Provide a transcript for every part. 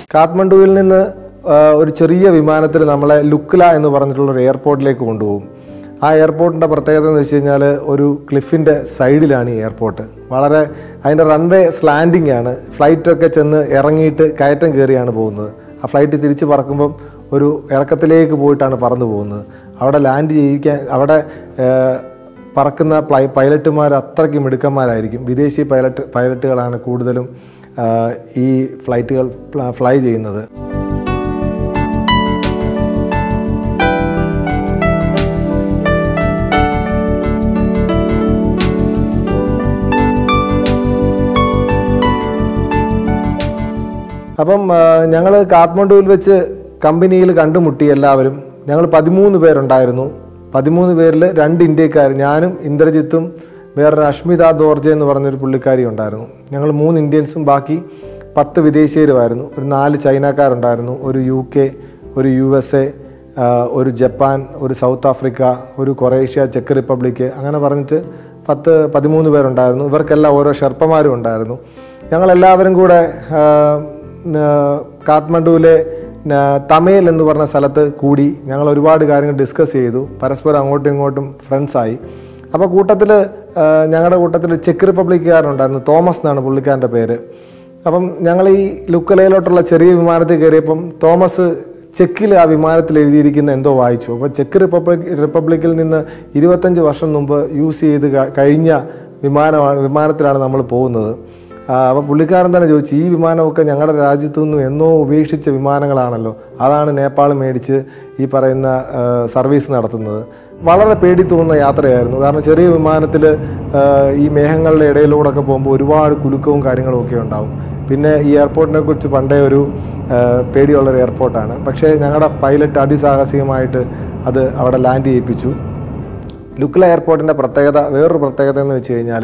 കാഠ്മണ്ഡുവിൽ നിന്ന് ആ, ഒരു ചെറിയ വിമാനത്തിൽ നമ്മളെ ലുക്ല എന്ന് പറഞ്ഞിട്ടുള്ള ഒരു എയർപോർട്ടിലേക്ക് കൊണ്ടുപോകും ആ എയർപോർട്ടിൻ്റെ പ്രത്യേകത എന്ന് വെച്ച് കഴിഞ്ഞാൽ ഒരു ക്ലിഫിൻ്റെ സൈഡിലാണ് ഈ എയർപോർട്ട് വളരെ അതിൻ്റെ റൺവേ സ്ലാൻഡിംഗ് ആണ് ഫ്ലൈറ്റൊക്കെ ചെന്ന് ഇറങ്ങിയിട്ട് കയറ്റം കയറിയാണ് പോകുന്നത് ആ ഫ്ലൈറ്റ് തിരിച്ച് പറക്കുമ്പം ഒരു ഇറക്കത്തിലേക്ക് പോയിട്ടാണ് പറന്നു പോകുന്നത് അവിടെ ലാൻഡ് ചെയ്യിക്കാൻ അവിടെ ഏഹ്, പറക്കുന്ന പ്ലൈ പൈലറ്റുമാർ അത്രയ്ക്ക് മിടുക്കന്മാരായിരിക്കും വിദേശി പൈലറ്റ് പൈലറ്റുകളാണ് കൂടുതലും ആഹ്, ഈ ഫ്ലൈറ്റുകൾ ഫ്ല- ഫ്ലൈ ചെയ്യുന്നത് അപ്പം ഞങ്ങൾ കാഠ്മണ്ഡുവിൽ വെച്ച് കമ്പനിയിൽ കണ്ടുമുട്ടി എല്ലാവരും ഞങ്ങൾ പതിമൂന്ന് പേരുണ്ടായിരുന്നു പതിമൂന്ന് പേരിൽ രണ്ട് ഇന്ത്യക്കാർ ഞാനും ഇന്ദ്രജിത്തും വേറൊരു അഷ്മിത ദോർജെ എന്ന് പറഞ്ഞൊരു പുള്ളിക്കാരി ഉണ്ടായിരുന്നു ഞങ്ങൾ മൂന്ന് ഇന്ത്യൻസും ബാക്കി പത്ത് വിദേശീയരുമായിരുന്നു ഒരു നാല് ചൈനക്കാരുണ്ടായിരുന്നു ഒരു യു കെ ഒരു യു എസ് എ ഒരു ജപ്പാൻ ഒരു സൗത്ത് ആഫ്രിക്ക ഒരു കൊറേഷ്യ ചെക്ക് റിപ്പബ്ലിക്ക് അങ്ങനെ പറഞ്ഞിട്ട് പത്ത് പതിമൂന്ന് പേരുണ്ടായിരുന്നു ഇവർക്കെല്ലാം ഓരോ ഷെർപ്പമാരും ഉണ്ടായിരുന്നു ഞങ്ങളെല്ലാവരും കൂടെ ആ, ന- കാഠ്മണ്ഡുവിലെ ന- തമേൽ എന്ന് പറഞ്ഞ സ്ഥലത്ത് കൂടി ഞങ്ങൾ ഒരുപാട് കാര്യങ്ങൾ ഡിസ്കസ് ചെയ്തു പരസ്പരം അങ്ങോട്ടും ഇങ്ങോട്ടും ഫ്രണ്ട്സായി അപ്പോൾ കൂട്ടത്തിൽ ഞങ്ങളുടെ കൂട്ടത്തിൽ ചെക്ക് റിപ്പബ്ലിക്കുകാരനുണ്ടായിരുന്നു തോമസ് എന്നാണ് പുള്ളിക്കാരൻ്റെ പേര് അപ്പം ഞങ്ങൾ ഈ ലുക്കലയിലോട്ടുള്ള ചെറിയ വിമാനത്തിൽ കയറിയപ്പം തോമസ് ചെക്കിൽ ആ വിമാനത്തിൽ എഴുതിയിരിക്കുന്ന എന്തോ വായിച്ചു അപ്പോൾ ചെക്ക് റിപ്പബ്ലിക് റിപ്പബ്ലിക്കിൽ നിന്ന് ഇരുപത്തഞ്ച് വർഷം മുമ്പ് യൂസ് ചെയ്ത് ക- കഴിഞ്ഞ വിമാനമാണ് വിമാനത്തിലാണ് നമ്മൾ പോകുന്നത് അപ്പോൾ പുള്ളിക്കാരൻ തന്നെ ചോദിച്ചു ഈ വിമാനമൊക്കെ ഞങ്ങളുടെ രാജ്യത്തു നിന്നും എന്നോ ഉപേക്ഷിച്ച വിമാനങ്ങളാണല്ലോ അതാണ് നേപ്പാൾ മേടിച്ച് ഈ പറയുന്ന ആ, സർവീസ് നടത്തുന്നത് വളരെ പേടി തോന്നുന്ന യാത്രയായിരുന്നു കാരണം ചെറിയ വിമാനത്തിൽ ഈ മേഘങ്ങളുടെ ഇടയിലൂടെ ഒക്കെ പോകുമ്പോൾ ഒരുപാട് കുലുക്കവും കാര്യങ്ങളും ഒക്കെ ഉണ്ടാവും പിന്നെ ഈ എയർപോർട്ടിനെ കുറിച്ച് പണ്ടേ ഒരു ആ, പേടിയുള്ളൊരു എയർപോർട്ടാണ് പക്ഷേ ഞങ്ങളുടെ പൈലറ്റ് അതിസാഹസികമായിട്ട് അത് അവിടെ ലാൻഡ് ചെയ്യിപ്പിച്ചു ലുക്ല എയർപോർട്ടിൻ്റെ പ്രത്യേകത വേറൊരു പ്രത്യേകത എന്ന് വെച്ച് കഴിഞ്ഞാൽ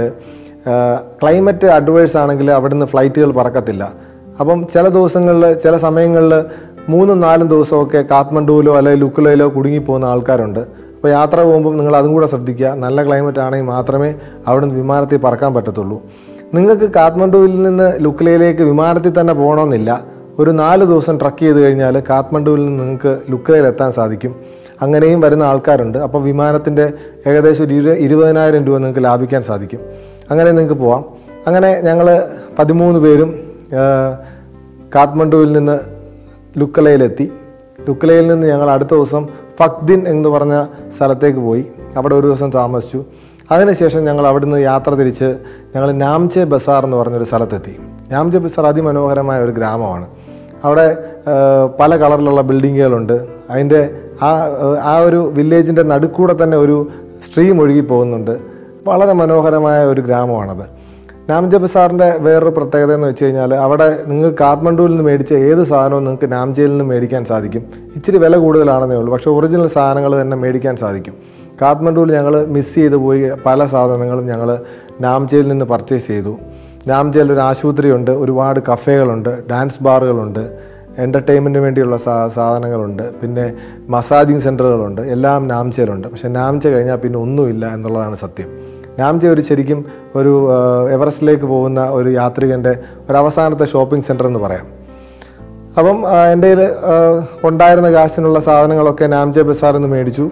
ക്ലൈമറ്റ് അഡ്വേഴ്സ് ആണെങ്കിൽ അവിടുന്ന് ഫ്ലൈറ്റുകൾ പറക്കത്തില്ല അപ്പം ചില ദിവസങ്ങളിൽ ചില സമയങ്ങളിൽ മൂന്നും നാലും ദിവസമൊക്കെ കാത്മണ്ഡുവിലോ അല്ലെങ്കിൽ ലുക്കുലയിലോ കുടുങ്ങിപ്പോകുന്ന ആൾക്കാരുണ്ട് അപ്പോൾ യാത്ര പോകുമ്പോൾ നിങ്ങൾ അതും കൂടെ ശ്രദ്ധിക്കുക നല്ല ക്ലൈമറ്റ് ആണെങ്കിൽ മാത്രമേ അവിടുന്ന് വിമാനത്തിൽ പറക്കാൻ പറ്റത്തുള്ളൂ നിങ്ങൾക്ക് കാത്മണ്ഡുവിൽ നിന്ന് ലുക്ലയിലേക്ക് വിമാനത്തിൽ തന്നെ പോകണമെന്നില്ല ഒരു നാല് ദിവസം ട്രക്ക് ചെയ്ത് കഴിഞ്ഞാൽ കാത്മണ്ഡുവിൽ നിന്ന് നിങ്ങൾക്ക് ലുക്ലയിൽ എത്താൻ സാധിക്കും അങ്ങനെയും വരുന്ന ആൾക്കാരുണ്ട് അപ്പോൾ വിമാനത്തിൻ്റെ ഏകദേശം ഒരു ഇരു ഇരുപതിനായിരം രൂപ നിങ്ങൾക്ക് ലാഭിക്കാൻ സാധിക്കും അങ്ങനെ നിങ്ങൾക്ക് പോവാം അങ്ങനെ ഞങ്ങൾ പതിമൂന്ന് പേരും ആ, കാഠ്മണ്ഡുവിൽ നിന്ന് ലുക്കലയിലെത്തി ലുക്കലയിൽ നിന്ന് ഞങ്ങൾ അടുത്ത ദിവസം ഫക്ദിൻ എന്ന് പറഞ്ഞ സ്ഥലത്തേക്ക് പോയി അവിടെ ഒരു ദിവസം താമസിച്ചു അതിനുശേഷം ഞങ്ങൾ അവിടുന്ന് യാത്ര തിരിച്ച് ഞങ്ങൾ നാംചെ ബസാർ എന്ന് പറഞ്ഞൊരു സ്ഥലത്തെത്തി നാംചെ ബസാർ അതിമനോഹരമായ ഒരു ഗ്രാമമാണ് അവിടെ ആ, പല കളറിലുള്ള ബിൽഡിങ്ങുകളുണ്ട് അതിൻ്റെ ആ ആ ഒരു വില്ലേജിൻ്റെ നടുക്കൂടെ തന്നെ ഒരു സ്ട്രീം ഒഴുകി പോകുന്നുണ്ട് വളരെ മനോഹരമായ ഒരു ഗ്രാമമാണത് നാംജ ബസാറിൻ്റെ വേറൊരു പ്രത്യേകത എന്ന് വെച്ച് കഴിഞ്ഞാൽ അവിടെ നിങ്ങൾ കാഠ്മണ്ഡുവിൽ നിന്ന് മേടിച്ച ഏത് സാധനവും നിങ്ങൾക്ക് നാംജയിൽ നിന്ന് മേടിക്കാൻ സാധിക്കും ഇച്ചിരി വില കൂടുതലാണെന്നേ ഉള്ളൂ പക്ഷേ ഒറിജിനൽ സാധനങ്ങൾ തന്നെ മേടിക്കാൻ സാധിക്കും കാഠ്മണ്ഡുവിൽ ഞങ്ങൾ മിസ് ചെയ്ത് പോയി പല സാധനങ്ങളും ഞങ്ങൾ നാംജയിൽ നിന്ന് പർച്ചേസ് ചെയ്തു നാംജയിൽ ഒരു ആശുപത്രിയുണ്ട് ഒരുപാട് കഫേകളുണ്ട് ഡാൻസ് ബാറുകളുണ്ട് എൻ്റർടൈൻമെൻറ്റിന് വേണ്ടിയുള്ള സാ സാധനങ്ങളുണ്ട് പിന്നെ മസാജിങ് സെൻറ്ററുകളുണ്ട് എല്ലാം നാംചയിലുണ്ട് പക്ഷേ നാംച കഴിഞ്ഞാൽ പിന്നെ ഒന്നുമില്ല എന്നുള്ളതാണ് സത്യം നാംച ഒരു ശരിക്കും ഒരു ആ, എവറസ്റ്റിലേക്ക് പോകുന്ന ഒരു യാത്രികൻ്റെ ഒരു അവസാനത്തെ ഷോപ്പിംഗ് സെൻറ്റർ എന്ന് പറയാം അപ്പം ആ, എൻ്റെ കയ്യിൽ ഉണ്ടായിരുന്ന കാശിനുള്ള സാധനങ്ങളൊക്കെ നാംജെ ബസാറിൽ നിന്ന് മേടിച്ചു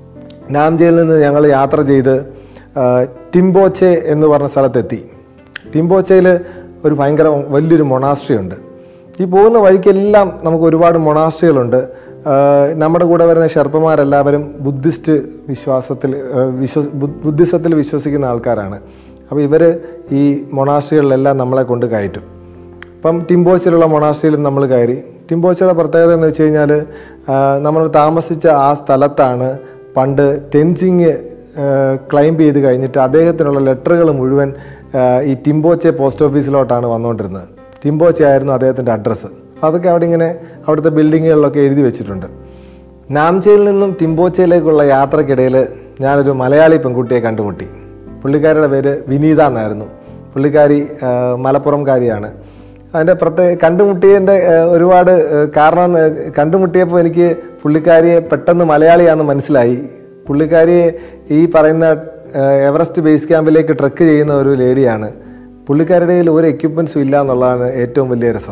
നാംജയിൽ നിന്ന് ഞങ്ങൾ യാത്ര ചെയ്ത് ആ, ടിംബോച്ചെ എന്ന് പറഞ്ഞ സ്ഥലത്തെത്തി ടിംബോച്ചയിൽ ഒരു ഭയങ്കര വലിയൊരു മൊണാസ്ട്രി ഉണ്ട് ഈ പോകുന്ന വഴിക്കെല്ലാം നമുക്ക് ഒരുപാട് മൊണാസ്ട്രികളുണ്ട് ആ, നമ്മുടെ കൂടെ വരുന്ന ഷെർപ്പമാരെല്ലാവരും ബുദ്ധിസ്റ്റ് വിശ്വാസത്തിൽ ആ, വിശ്വ ബുദ്ധ- ബുദ്ധിസത്തിൽ വിശ്വസിക്കുന്ന ആൾക്കാരാണ് അപ്പോൾ ഇവർ ഈ മൊണാസ്ട്രികളിലെല്ലാം നമ്മളെ കൊണ്ട് കയറ്റും അപ്പം ടിംബോച്ചിലുള്ള മൊണാസ്ട്രിയിലും നമ്മൾ കയറി ടിംബോച്ചയുടെ പ്രത്യേകത എന്ന് വെച്ച് കഴിഞ്ഞാൽ നമ്മൾ താമസിച്ച ആ സ്ഥലത്താണ് പണ്ട് ടെൻസിങ് ക്ലൈംബ് ചെയ്ത് കഴിഞ്ഞിട്ട് അദ്ദേഹത്തിനുള്ള ലെറ്ററുകൾ മുഴുവൻ ആ, ഈ ടിംബോച്ചെ പോസ്റ്റ് ഓഫീസിലോട്ടാണ് വന്നുകൊണ്ടിരുന്നത് ടിംബോച്ചെ ആയിരുന്നു അദ്ദേഹത്തിൻ്റെ അഡ്രസ്സ് അപ്പോൾ അതൊക്കെ അവിടെ ഇങ്ങനെ അവിടുത്തെ ബിൽഡിങ്ങുകളിലൊക്കെ എഴുതി വെച്ചിട്ടുണ്ട് നാംചയിൽ നിന്നും ടിംബോച്ചയിലേക്കുള്ള യാത്രക്കിടയിൽ ഞാനൊരു മലയാളി പെൺകുട്ടിയെ കണ്ടുമുട്ടി പുള്ളിക്കാരിയുടെ പേര് വിനീത എന്നായിരുന്നു പുള്ളിക്കാരി ആ, മലപ്പുറംകാരിയാണ് അതിൻ്റെ പ്രത്യേക കണ്ടുമുട്ടിയതിൻ്റെ ഒരുപാട് ആ, കാരണം എന്ന് കണ്ടുമുട്ടിയപ്പോൾ എനിക്ക് പുള്ളിക്കാരിയെ പെട്ടെന്ന് മലയാളിയാണെന്ന് മനസ്സിലായി പുള്ളിക്കാരിയെ ഈ പറയുന്ന ആ, എവറസ്റ്റ് ബേസ് ക്യാമ്പിലേക്ക് ട്രക്ക് ചെയ്യുന്ന ഒരു ലേഡിയാണ് പുള്ളിക്കാരുടെ കയ്യിൽ ഒരു എക്യുപ്മെൻസും ഇല്ല എന്നുള്ളതാണ് ഏറ്റവും വലിയ രസം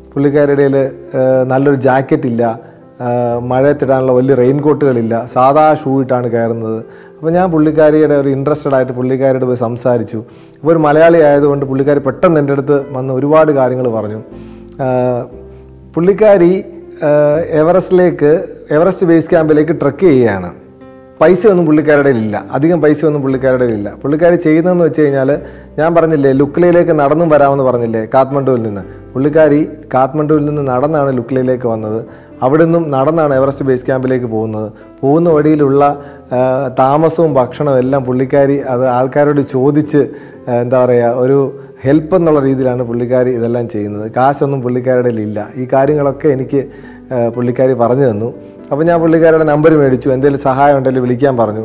പുള്ളിക്കാരുടെ കയ്യിൽ നല്ലൊരു ജാക്കറ്റ് ഇല്ല ആ, മഴയത്തിടാനുള്ള വലിയ റെയിൻ കോട്ടുകളില്ല സാധാ ഷൂ ഇട്ടാണ് കയറുന്നത് അപ്പോൾ ഞാൻ പുള്ളിക്കാരിയുടെ ഒരു ഇൻട്രസ്റ്റഡ് ആയിട്ട് പുള്ളിക്കാരിയോട് പോയി സംസാരിച്ചു അപ്പോൾ ഒരു മലയാളി ആയതുകൊണ്ട് പുള്ളിക്കാരി പെട്ടെന്ന് എൻ്റെ അടുത്ത് വന്ന് ഒരുപാട് കാര്യങ്ങൾ പറഞ്ഞു ആ, പുള്ളിക്കാരി ആ, എവറസ്റ്റിലേക്ക് എവറസ്റ്റ് ബേസ് ക്യാമ്പിലേക്ക് ട്രക്ക് ചെയ്യുകയാണ് പൈസ ഒന്നും പുള്ളിക്കാരുടെ ഇല്ല അധികം പൈസ ഒന്നും പുള്ളിക്കാരുടെ ഇല്ല പുള്ളിക്കാരി ചെയ്യുന്നതെന്ന് വെച്ച് കഴിഞ്ഞാൽ ഞാൻ പറഞ്ഞില്ലേ ലുക്ലയിലേക്ക് നടന്നും വരാമെന്ന് പറഞ്ഞില്ലേ കാത്മണ്ഡുവിൽ നിന്ന് പുള്ളിക്കാരി കാത്മണ്ഡുവിൽ നിന്ന് നടന്നാണ് ലുക്ലയിലേക്ക് വന്നത് അവിടെ നിന്നും നടന്നാണ് എവറസ്റ്റ് ബേസ് ക്യാമ്പിലേക്ക് പോകുന്നത് പോകുന്ന വഴിയിലുള്ള ആ, താമസവും ഭക്ഷണവും എല്ലാം പുള്ളിക്കാരി അത് ആൾക്കാരോട് ചോദിച്ച് ആ, എന്താ പറയുക ഒരു ഹെൽപ്പ് എന്നുള്ള രീതിയിലാണ് പുള്ളിക്കാരി ഇതെല്ലാം ചെയ്യുന്നത് കാശൊന്നും പുള്ളിക്കാരുടെ ഇല്ല ഈ കാര്യങ്ങളൊക്കെ എനിക്ക് ആ, പുള്ളിക്കാരി പറഞ്ഞു തന്നു അപ്പോൾ ഞാൻ പുള്ളിക്കാരുടെ നമ്പർ മേടിച്ചു എന്തെങ്കിലും സഹായം ഉണ്ടെങ്കിൽ വിളിക്കാൻ പറഞ്ഞു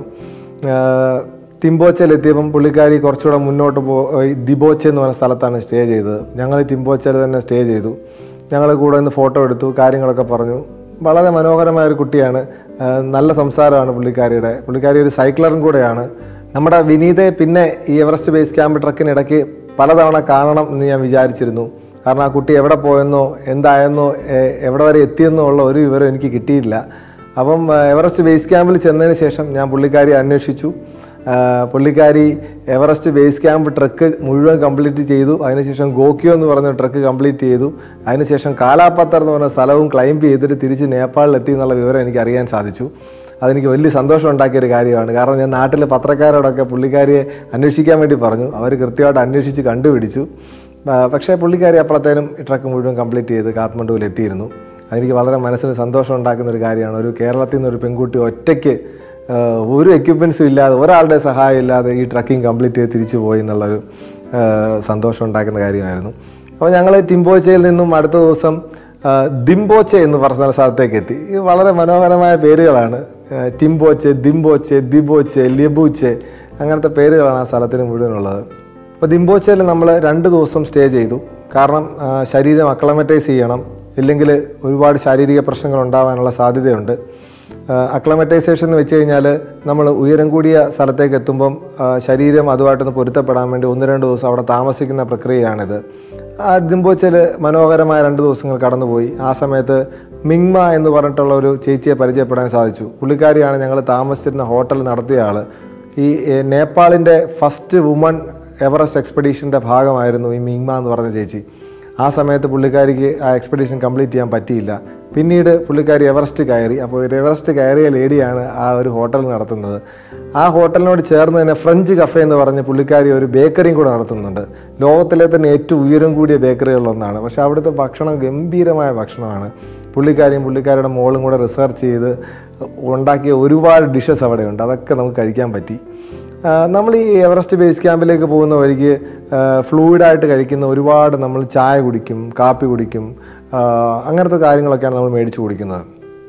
ടിംബോച്ചയിൽ എത്തിയപ്പം പുള്ളിക്കാരി കുറച്ചുകൂടെ മുന്നോട്ട് പോ ദിബോച്ച എന്ന് പറഞ്ഞ സ്ഥലത്താണ് സ്റ്റേ ചെയ്തത് ഞങ്ങൾ ടിംബോച്ചയിൽ തന്നെ സ്റ്റേ ചെയ്തു ഞങ്ങൾ കൂടെ നിന്ന് ഫോട്ടോ എടുത്തു കാര്യങ്ങളൊക്കെ പറഞ്ഞു വളരെ മനോഹരമായ ഒരു കുട്ടിയാണ് ആ, നല്ല സംസാരമാണ് പുള്ളിക്കാരിയുടെ പുള്ളിക്കാരി ഒരു സൈക്ലറും കൂടെയാണ് നമ്മുടെ വിനീതയെ പിന്നെ ഈ എവറസ്റ്റ് ബേസ് ക്യാമ്പ് ട്രക്കിനിടയ്ക്ക് പലതവണ കാണണം എന്ന് ഞാൻ വിചാരിച്ചിരുന്നു കാരണം ആ കുട്ടി എവിടെ പോയെന്നോ എന്തായെന്നോ എ- എവിടെ വരെ എത്തിയെന്നോ ഉള്ള ഒരു വിവരം എനിക്ക് കിട്ടിയില്ല അപ്പം ആ, എവറസ്റ്റ് ബേസ് ക്യാമ്പിൽ ചെന്നതിന് ശേഷം ഞാൻ പുള്ളിക്കാരി അന്വേഷിച്ചു ആ, പുള്ളിക്കാരി എവറസ്റ്റ് ബേസ് ക്യാമ്പ് ട്രക്ക് മുഴുവൻ കംപ്ലീറ്റ് ചെയ്തു അതിനുശേഷം ഗോക്കിയോ എന്ന് പറഞ്ഞ ട്രക്ക് കംപ്ലീറ്റ് ചെയ്തു അതിനുശേഷം കാലാപത്തർ എന്ന് പറഞ്ഞ സ്ഥലവും ക്ലൈംബ് ചെയ്തിട്ട് തിരിച്ച് നേപ്പാളിലെത്തി എന്നുള്ള വിവരം എനിക്ക് അറിയാൻ സാധിച്ചു അതെനിക്ക് വലിയ സന്തോഷം ഉണ്ടാക്കിയ ഒരു കാര്യമാണ് കാരണം ഞാൻ നാട്ടിലെ പത്രക്കാരോടൊക്കെ പുള്ളിക്കാരിയെ അന്വേഷിക്കാൻ വേണ്ടി പറഞ്ഞു അവർ കൃത്യമായിട്ട് അന്വേഷിച്ച് കണ്ടുപിടിച്ചു ആ, പക്ഷേ പുള്ളിക്കാരി അപ്പോഴത്തേനും ഈ ട്രക്ക് മുഴുവൻ കംപ്ലീറ്റ് ചെയ്ത് കാത്മണ്ഡുവിൽ എത്തിയിരുന്നു അതെനിക്ക് വളരെ മനസ്സിന് സന്തോഷം ഉണ്ടാക്കുന്ന ഒരു കാര്യമാണ് ഒരു കേരളത്തിൽ നിന്ന് ഒരു പെൺകുട്ടി ഒറ്റയ്ക്ക് ആ, ഒരു എക്യുപ്മെൻസും ഇല്ലാതെ ഒരാളുടെ സഹായം ഇല്ലാതെ ഈ ട്രക്കിംഗ് കംപ്ലീറ്റ് ചെയ്ത് തിരിച്ചു പോയി എന്നുള്ളൊരു ആ, സന്തോഷം ഉണ്ടാക്കുന്ന കാര്യമായിരുന്നു അപ്പോൾ ഞങ്ങൾ ടിംബോച്ചയിൽ നിന്നും അടുത്ത ദിവസം ആ, ദിംബോച്ചെ എന്ന് പറഞ്ഞ സ്ഥലത്തേക്ക് എത്തി ഇത് വളരെ മനോഹരമായ പേരുകളാണ് ആ, ടിംബോച്ചെ ദിംബോച്ചെ ദിബോച്ചെ ലിബൂച്ചെ അങ്ങനത്തെ പേരുകളാണ് ആ സ്ഥലത്തിന് മുഴുവനുള്ളത് അപ്പോൾ ദിംബോച്ചയിൽ നമ്മൾ രണ്ട് ദിവസം സ്റ്റേ ചെയ്തു കാരണം ആ, ശരീരം അക്ലമറ്റൈസ് ചെയ്യണം ഇല്ലെങ്കിൽ ഒരുപാട് ശാരീരിക പ്രശ്നങ്ങൾ ഉണ്ടാകാനുള്ള സാധ്യതയുണ്ട് അക്ലമറ്റൈസേഷൻ എന്ന് വെച്ച് കഴിഞ്ഞാൽ നമ്മൾ ഉയരം കൂടിയ സ്ഥലത്തേക്ക് എത്തുമ്പം ആ, ശരീരം അതുമായിട്ടൊന്ന് പൊരുത്തപ്പെടാൻ വേണ്ടി ഒന്ന് രണ്ട് ദിവസം അവിടെ താമസിക്കുന്ന പ്രക്രിയയാണിത് ആ ദിംബോച്ചയിൽ മനോഹരമായ രണ്ട് ദിവസങ്ങൾ കടന്നുപോയി ആ സമയത്ത് മിങ്മ എന്ന് പറഞ്ഞിട്ടുള്ള ഒരു ചേച്ചിയെ പരിചയപ്പെടാൻ സാധിച്ചു പുള്ളിക്കാരിയാണ് ഞങ്ങൾ താമസിച്ചിരുന്ന ഹോട്ടൽ നടത്തിയ ആൾ ഈ ഏ, നേപ്പാളിൻ്റെ ഫസ്റ്റ് വുമൺ എവറസ്റ്റ് എക്സ്പെഡീഷൻ്റെ ഭാഗമായിരുന്നു ഈ മിങ്മ എന്ന് പറഞ്ഞ ചേച്ചി ആ സമയത്ത് പുള്ളിക്കാരിക്ക് ആ എക്സ്പെഡീഷൻ കംപ്ലീറ്റ് ചെയ്യാൻ പറ്റിയില്ല പിന്നീട് പുള്ളിക്കാരി എവറസ്റ്റ് കയറി അപ്പോൾ ഒരു എവറസ്റ്റ് കയറിയ ലേഡിയാണ് ആ ഒരു ഹോട്ടൽ നടത്തുന്നത് ആ ഹോട്ടലിനോട് ചേർന്ന് തന്നെ ഫ്രഞ്ച് കഫേ എന്ന് പറഞ്ഞ് പുള്ളിക്കാരി ഒരു ബേക്കറിയും കൂടെ നടത്തുന്നുണ്ട് ലോകത്തിലെ തന്നെ ഏറ്റവും ഉയരം കൂടിയ ബേക്കറികളിലൊന്നാണ് പക്ഷേ അവിടുത്തെ ഭക്ഷണം ഗംഭീരമായ ഭക്ഷണമാണ് പുള്ളിക്കാരിയും പുള്ളിക്കാരുടെ മോളും കൂടെ റിസർച്ച് ചെയ്ത് ഉണ്ടാക്കിയ ഒരുപാട് ഡിഷസ് അവിടെയുണ്ട് അതൊക്കെ നമുക്ക് കഴിക്കാൻ പറ്റി ആ, നമ്മൾ ഈ എവറസ്റ്റ് ബേസ് ക്യാമ്പിലേക്ക് പോകുന്ന വഴിക്ക് ഫ്ലൂയിഡായിട്ട് കഴിക്കുന്ന ഒരുപാട് നമ്മൾ ചായ കുടിക്കും കാപ്പി കുടിക്കും ആ, അങ്ങനത്തെ കാര്യങ്ങളൊക്കെയാണ് നമ്മൾ മേടിച്ച് കുടിക്കുന്നത്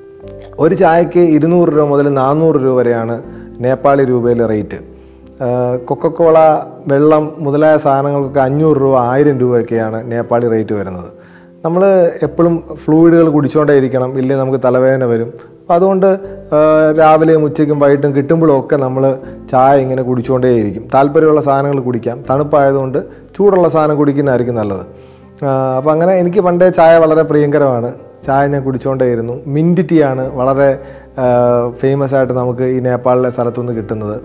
ഒരു ചായക്ക് ഇരുന്നൂറ് രൂപ മുതൽ നാനൂറ് രൂപ വരെയാണ് നേപ്പാളി രൂപയിൽ റേറ്റ് കൊക്കക്കോള വെള്ളം മുതലായ സാധനങ്ങൾക്കൊക്കെ അഞ്ഞൂറ് രൂപ ആയിരം രൂപയൊക്കെയാണ് നേപ്പാളി റേറ്റ് വരുന്നത് നമ്മൾ എപ്പോഴും ഫ്ലൂയിഡുകൾ കുടിച്ചുകൊണ്ടേ ഇരിക്കണം ഇല്ലെങ്കിൽ നമുക്ക് തലവേദന വരും അപ്പോൾ അതുകൊണ്ട് ആ, രാവിലെയും ഉച്ചയ്ക്കും വൈകിട്ടും കിട്ടുമ്പോഴും ഒക്കെ നമ്മൾ ചായ ഇങ്ങനെ കുടിച്ചുകൊണ്ടേയിരിക്കും താല്പര്യമുള്ള സാധനങ്ങൾ കുടിക്കാം തണുപ്പായതുകൊണ്ട് ചൂടുള്ള സാധനം കുടിക്കുന്നതായിരിക്കും നല്ലത് അപ്പോൾ അങ്ങനെ എനിക്ക് പണ്ടേ ചായ വളരെ പ്രിയങ്കരമാണ് ചായ ഞാൻ കുടിച്ചുകൊണ്ടേയിരുന്നു മിൻറ്റ് ടീ ആണ് വളരെ ഫേമസ് ആയിട്ട് നമുക്ക് ഈ നേപ്പാളിലെ സ്ഥലത്തുനിന്ന് കിട്ടുന്നത്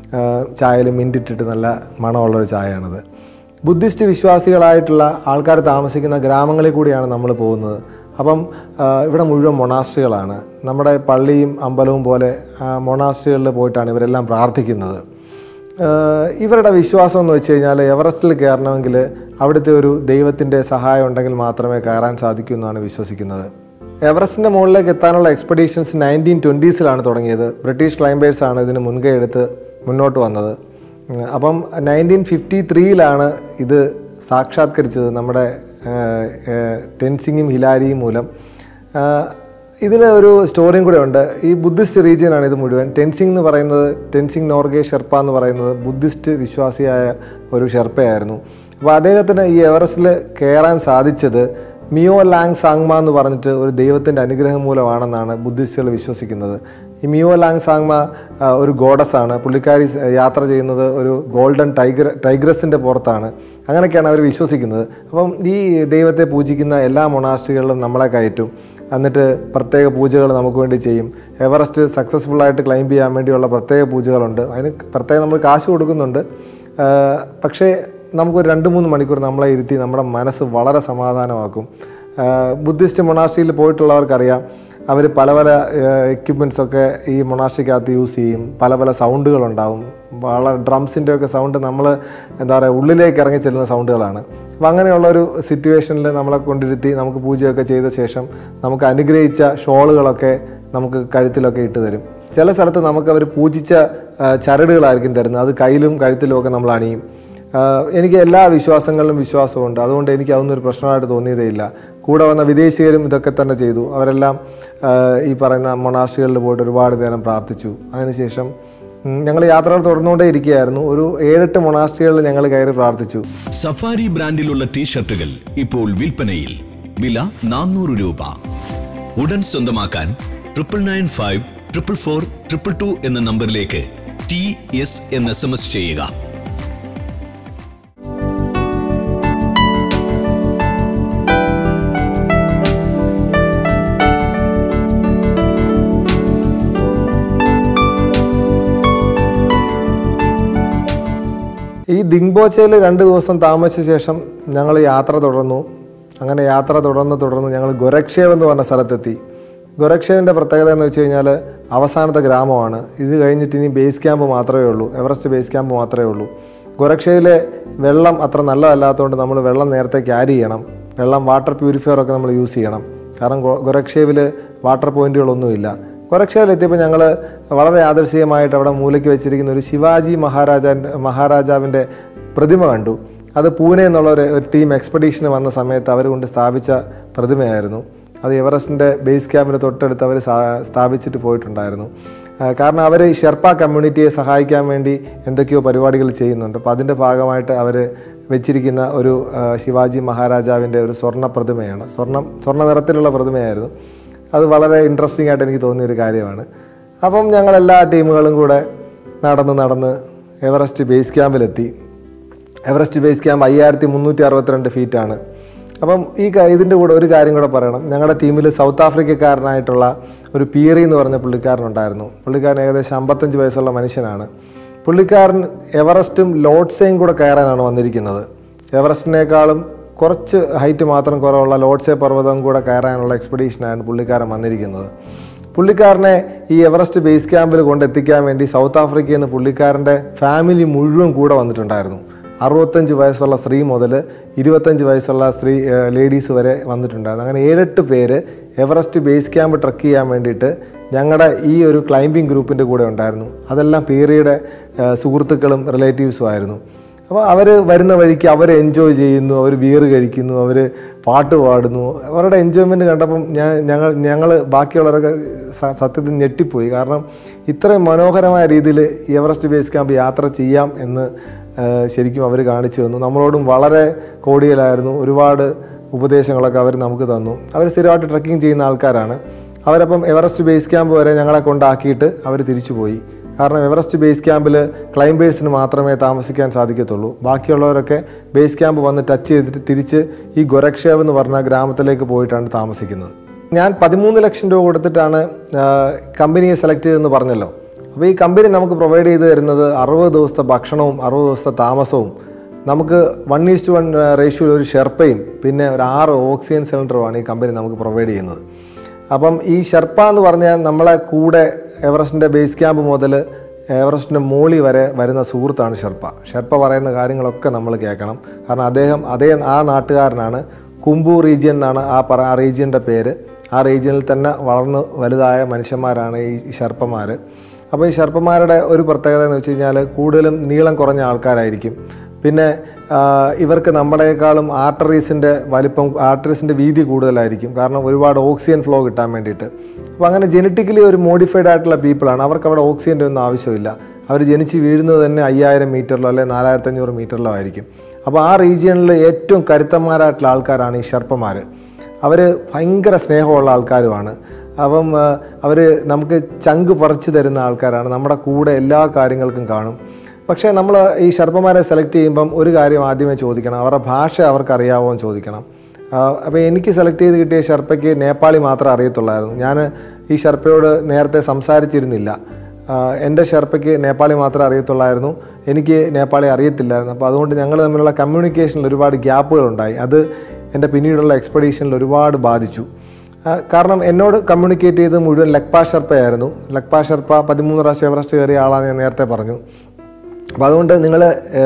ചായയിൽ മിൻറ്റ് ഇട്ടിട്ട് നല്ല മണമുള്ളൊരു ചായയാണത് ബുദ്ധിസ്റ്റ് വിശ്വാസികളായിട്ടുള്ള ആൾക്കാർ താമസിക്കുന്ന ഗ്രാമങ്ങളിൽ കൂടിയാണ് നമ്മൾ പോകുന്നത് അപ്പം ആ, ഇവിടെ മുഴുവൻ മൊണാസ്ട്രികളാണ് നമ്മുടെ പള്ളിയും അമ്പലവും പോലെ മൊണാസ്ട്രികളിൽ പോയിട്ടാണ് ഇവരെല്ലാം പ്രാർത്ഥിക്കുന്നത് ആഹ് ഇവരുടെ വിശ്വാസം എന്ന് വെച്ച് കഴിഞ്ഞാൽ എവറസ്റ്റിൽ കയറണമെങ്കിൽ അവിടുത്തെ ഒരു ദൈവത്തിൻ്റെ സഹായം ഉണ്ടെങ്കിൽ മാത്രമേ കയറാൻ സാധിക്കൂ എന്നാണ് വിശ്വസിക്കുന്നത് എവറസ്റ്റിൻ്റെ മുകളിലേക്ക് എത്താനുള്ള എക്സ്പെഡീഷൻസ് നയൻറ്റീൻ ട്വൻറ്റീസിലാണ് തുടങ്ങിയത് ബ്രിട്ടീഷ് ക്ലൈംബേഴ്സാണ് ഇതിന് മുൻകൈ എടുത്ത് മുന്നോട്ട് വന്നത് ഉം, അപ്പം നയൻറ്റീൻ ഫിഫ്റ്റി ത്രീയിലാണ് ഇത് സാക്ഷാത്കരിച്ചത് നമ്മുടെ ആഹ്, ആഹ്, ടെൻസിങ്ങും ഹിലാരിയും മൂലം ആഹ്, ഇതിന് ഒരു സ്റ്റോറിയും കൂടെ ഉണ്ട് ഈ ബുദ്ധിസ്റ്റ് റീജിയനാണ് ഇത് മുഴുവൻ ടെൻസിങ് എന്ന് പറയുന്നത് ടെൻസിങ് നോർഗെ ഷെർപ്പ എന്ന് പറയുന്നത് ബുദ്ധിസ്റ്റ് വിശ്വാസിയായ ഒരു ഷെർപ്പയായിരുന്നു അപ്പോൾ അദ്ദേഹത്തിന് ഈ എവറസ്റ്റിൽ കയറാൻ സാധിച്ചത് മിയോ ലാങ് സാങ്മ എന്ന് പറഞ്ഞിട്ട് ഒരു ദൈവത്തിൻ്റെ അനുഗ്രഹം മൂലമാണെന്നാണ് ബുദ്ധിസ്റ്റുകൾ വിശ്വസിക്കുന്നത് ഈ മിയോ ലാങ് സാങ്മ ആ, ഒരു ഗോഡസ് ആണ് പുള്ളിക്കാരി സ് യാത്ര ചെയ്യുന്നത് ഒരു ഗോൾഡൻ ടൈഗർ ടൈഗ്രസിൻ്റെ പുറത്താണ് അങ്ങനെയൊക്കെയാണ് അവർ വിശ്വസിക്കുന്നത് അപ്പം ഈ ദൈവത്തെ പൂജിക്കുന്ന എല്ലാ മൊണാസ്ട്രികളിലും നമ്മളെ കയറ്റും എന്നിട്ട് പ്രത്യേക പൂജകൾ നമുക്ക് വേണ്ടി ചെയ്യും എവറസ്റ്റ് സക്സസ്ഫുൾ ആയിട്ട് ക്ലൈംബ് ചെയ്യാൻ വേണ്ടിയുള്ള പ്രത്യേക പൂജകളുണ്ട് അതിന് പ്രത്യേകം നമ്മൾ കാശ് കൊടുക്കുന്നുണ്ട് ആ, പക്ഷേ നമുക്കൊരു രണ്ട് മൂന്ന് മണിക്കൂർ നമ്മളെ ഇരുത്തി നമ്മുടെ മനസ്സ് വളരെ സമാധാനമാക്കും ആ, ബുദ്ധിസ്റ്റ് മൊണാസ്ട്രിയിൽ പോയിട്ടുള്ളവർക്കറിയാം അവർ പല പല എക്യുപ്മെൻറ്റ്സ് ഒക്കെ ഈ മൊണാസ്ട്രിക്കകത്ത് യൂസ് ചെയ്യും പല പല സൗണ്ടുകളുണ്ടാവും വളരെ ഡ്രംസിൻ്റെ ഒക്കെ സൗണ്ട് നമ്മൾ എന്താ പറയുക ഉള്ളിലേക്ക് ഇറങ്ങി ചെല്ലുന്ന സൗണ്ടുകളാണ് അപ്പോൾ അങ്ങനെയുള്ള ഒരു സിറ്റുവേഷനിൽ നമ്മളെ കൊണ്ടിരുത്തി നമുക്ക് പൂജയൊക്കെ ചെയ്ത ശേഷം നമുക്ക് അനുഗ്രഹിച്ച ഷോളുകളൊക്കെ നമുക്ക് കഴുത്തിലൊക്കെ ഇട്ട് തരും ചില സ്ഥലത്ത് നമുക്ക് അവർ പൂജിച്ച ആ, ചരടുകളായിരിക്കും തരുന്നത് അത് കയ്യിലും കഴുത്തിലും ഒക്കെ നമ്മൾ അണിയും ആഹ് എനിക്ക് എല്ലാ വിശ്വാസങ്ങളിലും വിശ്വാസമുണ്ട് അതുകൊണ്ട് എനിക്ക് അതൊന്നും ഒരു പ്രശ്നമായിട്ട് തോന്നിയതേ ഇല്ല കൂടെ വന്ന വിദേശീയരും ഇതൊക്കെ തന്നെ ചെയ്തു അവരെല്ലാം ആഹ് ഈ പറയുന്ന മൊണാസ്ട്രികളിൽ പോയിട്ട് ഒരുപാട് നേരം പ്രാർത്ഥിച്ചു അതിനുശേഷം ഞങ്ങൾ യാത്രകൾ തുടർന്നുകൊണ്ടേ ഇരിക്കുകയായിരുന്നു ഒരു ഏഴെട്ട് മൊണാസ്ട്രികളിൽ ഞങ്ങൾ കയറി പ്രാർത്ഥിച്ചു സഫാരി ബ്രാൻഡിലുള്ള ടീഷർട്ടുകൾ ഇപ്പോൾ വിൽപ്പനയിൽ വില നാനൂറ് രൂപ ഉടൻ സ്വന്തമാക്കാൻ triple nine five triple four triple two എന്ന നമ്പറിലേക്ക് ടി എസ് എന്ന് എസ് എം എസ് ചെയ്യുക ഈ ദിങ്ബോച്ചയിൽ രണ്ട് ദിവസം താമസിച്ച ശേഷം ഞങ്ങൾ യാത്ര തുടർന്നു അങ്ങനെ യാത്ര തുടർന്ന് തുടർന്ന് ഞങ്ങൾ ഗൊരക്ഷേവ് എന്ന് പറഞ്ഞ സ്ഥലത്തെത്തി ഗൊരക്ഷേവിൻ്റെ പ്രത്യേകത എന്ന് വെച്ച് കഴിഞ്ഞാൽ അവസാനത്തെ ഗ്രാമമാണ് ഇത് കഴിഞ്ഞിട്ട് ഇനി ബേസ് ക്യാമ്പ് മാത്രമേ ഉള്ളൂ എവറസ്റ്റ് ബേസ് ക്യാമ്പ് മാത്രമേ ഉള്ളൂ ഗൊരക്ഷയിലെ വെള്ളം അത്ര നല്ലതല്ലാത്തതുകൊണ്ട് നമ്മൾ വെള്ളം നേരത്തെ ക്യാരി ചെയ്യണം വെള്ളം വാട്ടർ പ്യൂരിഫയർ ഒക്കെ നമ്മൾ യൂസ് ചെയ്യണം കാരണം ഗൊ- ഗൊരക്ഷേവിൽ വാട്ടർ പോയിന്റുകളൊന്നുമില്ല ഗൊരക്ഷയിലെത്തിയപ്പോൾ ഞങ്ങൾ വളരെ ആദർശീയമായിട്ട് അവിടെ മൂലയ്ക്ക് വെച്ചിരിക്കുന്ന ഒരു ശിവാജി മഹാരാജാൻ്റെ മഹാരാജാവിൻ്റെ പ്രതിമ കണ്ടു അത് പൂനെ എന്നുള്ള ഒരു ഒരു ടീം എക്സ്പെഡീഷന് വന്ന സമയത്ത് അവർ കൊണ്ട് സ്ഥാപിച്ച പ്രതിമയായിരുന്നു അത് എവറസ്റ്റിൻ്റെ ബേസ് ക്യാമ്പിന് തൊട്ടടുത്ത് അവർ സ്ഥാപിച്ചിട്ട് പോയിട്ടുണ്ടായിരുന്നു ആ, കാരണം അവർ ഷെർപ്പ കമ്മ്യൂണിറ്റിയെ സഹായിക്കാൻ വേണ്ടി എന്തൊക്കെയോ പരിപാടികൾ ചെയ്യുന്നുണ്ട് അപ്പോൾ അതിൻ്റെ ഭാഗമായിട്ട് അവർ വെച്ചിരിക്കുന്ന ഒരു ആ, ശിവാജി മഹാരാജാവിൻ്റെ ഒരു സ്വർണ്ണ പ്രതിമയാണ് സ്വർണ്ണം സ്വർണ്ണ നിറത്തിലുള്ള പ്രതിമയായിരുന്നു അത് വളരെ ഇൻട്രസ്റ്റിംഗ് ആയിട്ട് എനിക്ക് തോന്നിയ ഒരു കാര്യമാണ് അപ്പം ഞങ്ങൾ എല്ലാ ടീമുകളും കൂടെ നടന്ന് നടന്ന് എവറസ്റ്റ് ബേസ് ക്യാമ്പിലെത്തി എവറസ്റ്റ് ബേസ് ക്യാമ്പ് അയ്യായിരത്തി മുന്നൂറ്റി അറുപത്തിരണ്ട് ഫീറ്റാണ് അപ്പം ഈ ക- ഇതിൻ്റെ കൂടെ ഒരു കാര്യം കൂടെ പറയണം ഞങ്ങളുടെ ടീമിൽ സൗത്ത് ആഫ്രിക്കക്കാരനായിട്ടുള്ള ഒരു പീറി എന്ന് പറഞ്ഞ പുള്ളിക്കാരനുണ്ടായിരുന്നു പുള്ളിക്കാരൻ ഏകദേശം അമ്പത്തഞ്ച് വയസ്സുള്ള മനുഷ്യനാണ് പുള്ളിക്കാരൻ എവറസ്റ്റും ലോഡ്സയും കൂടെ കയറാനാണ് വന്നിരിക്കുന്നത് എവറസ്റ്റിനേക്കാളും കുറച്ച് ഹൈറ്റ് മാത്രം കുറവുള്ള ലോഡ്സെ പർവ്വതം കൂടെ കയറാനുള്ള എക്സ്പെഡീഷനാണ് പുള്ളിക്കാരൻ വന്നിരിക്കുന്നത് പുള്ളിക്കാരനെ ഈ എവറസ്റ്റ് ബേസ് ക്യാമ്പിൽ കൊണ്ടെത്തിക്കാൻ വേണ്ടി സൗത്ത് ആഫ്രിക്കയിൽ നിന്ന് പുള്ളിക്കാരൻ്റെ ഫാമിലി മുഴുവൻ കൂടെ വന്നിട്ടുണ്ടായിരുന്നു അറുപത്തഞ്ച് വയസ്സുള്ള സ്ത്രീ മുതൽ ഇരുപത്തഞ്ച് വയസ്സുള്ള സ്ത്രീ ലേഡീസ് വരെ വന്നിട്ടുണ്ടായിരുന്നു അങ്ങനെ ഏഴെട്ട് പേര് എവറസ്റ്റ് ബേസ് ക്യാമ്പ് ട്രക്ക് ചെയ്യാൻ വേണ്ടിയിട്ട് ഞങ്ങളുടെ ഈ ഒരു ക്ലൈംബിംഗ് ഗ്രൂപ്പിൻ്റെ കൂടെ ഉണ്ടായിരുന്നു അതെല്ലാം പീറിയുടെ സുഹൃത്തുക്കളും റിലേറ്റീവ്സും ആയിരുന്നു അപ്പോൾ അവർ വരുന്ന വഴിക്ക് അവർ എൻജോയ് ചെയ്യുന്നു അവർ ബിയർ കഴിക്കുന്നു അവർ പാട്ട് പാടുന്നു അവരുടെ എൻജോയ്മെൻറ്റ് കണ്ടപ്പം ഞാൻ ഞങ്ങൾ ഞങ്ങൾ ബാക്കിയുള്ളവരൊക്കെ സ- സത്യത്തിൽ ഞെട്ടിപ്പോയി കാരണം ഇത്രയും മനോഹരമായ രീതിയിൽ എവറസ്റ്റ് ബേസ് ക്യാമ്പ് യാത്ര ചെയ്യാം എന്ന് ആ, ശരിക്കും അവർ കാണിച്ചു തന്നു നമ്മളോടും വളരെ കോടിയലായിരുന്നു ഒരുപാട് ഉപദേശങ്ങളൊക്കെ അവർ നമുക്ക് തന്നു അവർ സ്ഥിരമായിട്ട് ട്രക്കിംഗ് ചെയ്യുന്ന ആൾക്കാരാണ് അവരപ്പം എവറസ്റ്റ് ബേസ് ക്യാമ്പ് വരെ ഞങ്ങളെ കൊണ്ടാക്കിയിട്ട് അവർ തിരിച്ചുപോയി കാരണം എവറസ്റ്റ് ബേസ് ക്യാമ്പിൽ ക്ലൈംബേഴ്സിന് മാത്രമേ താമസിക്കാൻ സാധിക്കത്തുള്ളൂ ബാക്കിയുള്ളവരൊക്കെ ബേസ് ക്യാമ്പ് വന്ന് ടച്ച് ചെയ്തിട്ട് തിരിച്ച് ഈ ഗൊരക്ഷേവ് എന്ന് പറഞ്ഞ ഗ്രാമത്തിലേക്ക് പോയിട്ടാണ് താമസിക്കുന്നത് ഞാൻ പതിമൂന്ന് ലക്ഷം രൂപ കൊടുത്തിട്ടാണ് ആ, കമ്പനിയെ സെലക്ട് ചെയ്തതെന്ന് പറഞ്ഞല്ലോ അപ്പോൾ ഈ കമ്പനി നമുക്ക് പ്രൊവൈഡ് ചെയ്ത് തരുന്നത് അറുപത് ദിവസത്തെ ഭക്ഷണവും അറുപത് ദിവസത്തെ താമസവും നമുക്ക് വൺ ഈസ്റ്റ് വൺ റേഷ്യോയിൽ ഒരു ഷെർപ്പയും പിന്നെ ഒരു ആറ് ഓക്സിജൻ സിലിണ്ടറുമാണ് ഈ കമ്പനി നമുക്ക് പ്രൊവൈഡ് ചെയ്യുന്നത് അപ്പം ഈ ഷെർപ്പ എന്ന് പറഞ്ഞാൽ നമ്മളെ കൂടെ എവറസ്റ്റിൻ്റെ ബേസ് ക്യാമ്പ് മുതൽ എവറസ്റ്റിൻ്റെ മോളി വരെ വരുന്ന സുഹൃത്താണ് ഷെർപ്പ ഷെർപ്പ പറയുന്ന കാര്യങ്ങളൊക്കെ നമ്മൾ കേൾക്കണം കാരണം അദ്ദേഹം അതേ ആ നാട്ടുകാരനാണ് കുംബു റീജിയൻ എന്നാണ് ആ പറ ആ റീജിയൻ്റെ പേര് ആ റീജിയനിൽ തന്നെ വളർന്ന് വലുതായ മനുഷ്യന്മാരാണ് ഈ ഷെർപ്പമാർ അപ്പോൾ ഈ ഷെർപ്പന്മാരുടെ ഒരു പ്രത്യേകത എന്ന് വെച്ച് കഴിഞ്ഞാൽ കൂടുതലും നീളം കുറഞ്ഞ ആൾക്കാരായിരിക്കും പിന്നെ ആ, ഇവർക്ക് നമ്മളെക്കാളും ആർട്ടറീസിൻ്റെ വലിപ്പം ആർട്ടറീസിൻ്റെ വീതി കൂടുതലായിരിക്കും കാരണം ഒരുപാട് ഓക്സിജൻ ഫ്ലോ കിട്ടാൻ വേണ്ടിയിട്ട് അപ്പോൾ അങ്ങനെ ജനറ്റിക്കലി ഒരു മോഡിഫൈഡ് ആയിട്ടുള്ള പീപ്പിളാണ് അവർക്ക് അവിടെ ഓക്സിജൻ്റെ ഒന്നും ആവശ്യമില്ല അവർ ജനിച്ച് വീഴുന്നത് തന്നെ അയ്യായിരം മീറ്ററിലോ അല്ലെങ്കിൽ നാലായിരത്തി അഞ്ഞൂറ് മീറ്ററിലോ ആയിരിക്കും അപ്പോൾ ആ റീജിയണിൽ ഏറ്റവും കരുത്തന്മാരായിട്ടുള്ള ആൾക്കാരാണ് ഈ ഷെർപ്പന്മാർ അവർ ഭയങ്കര സ്നേഹമുള്ള ആൾക്കാരുമാണ് അപ്പം അവർ നമുക്ക് ചങ്ക് പറിച്ചു തരുന്ന ആൾക്കാരാണ് നമ്മുടെ കൂടെ എല്ലാ കാര്യങ്ങൾക്കും കാണും പക്ഷേ നമ്മൾ ഈ ഷർപ്പന്മാരെ സെലക്ട് ചെയ്യുമ്പം ഒരു കാര്യം ആദ്യമേ ചോദിക്കണം അവരുടെ ഭാഷ അവർക്ക് അറിയാമോ എന്ന് ചോദിക്കണം അപ്പോൾ എനിക്ക് സെലക്ട് ചെയ്ത് കിട്ടിയ ഷർപ്പയ്ക്ക് നേപ്പാളി മാത്രമേ അറിയത്തുള്ളായിരുന്നു ഞാൻ ഈ ഷർപ്പയോട് നേരത്തെ സംസാരിച്ചിരുന്നില്ല ആഹ് എൻ്റെ ഷെർപ്പയ്ക്ക് നേപ്പാളി മാത്രമേ അറിയത്തുള്ളായിരുന്നു എനിക്ക് നേപ്പാളി അറിയത്തില്ലായിരുന്നു അപ്പോൾ അതുകൊണ്ട് ഞങ്ങൾ തമ്മിലുള്ള കമ്മ്യൂണിക്കേഷനിൽ ഒരുപാട് ഗ്യാപ്പുകളുണ്ടായി അത് എൻ്റെ പിന്നീടുള്ള എക്സ്പെഡീഷനിൽ ഒരുപാട് ബാധിച്ചു ആഹ് കാരണം എന്നോട് കമ്മ്യൂണിക്കേറ്റ് ചെയ്ത് മുഴുവൻ ലക്പ ഷെർപ്പയായിരുന്നു ലക്പ ഷെർപ്പ പതിമൂന്ന് പ്രാവശ്യം എവറസ്റ്റ് കയറിയ ആളാണെന്ന് ഞാൻ നേരത്തെ പറഞ്ഞു അപ്പോൾ അതുകൊണ്ട് നിങ്ങൾ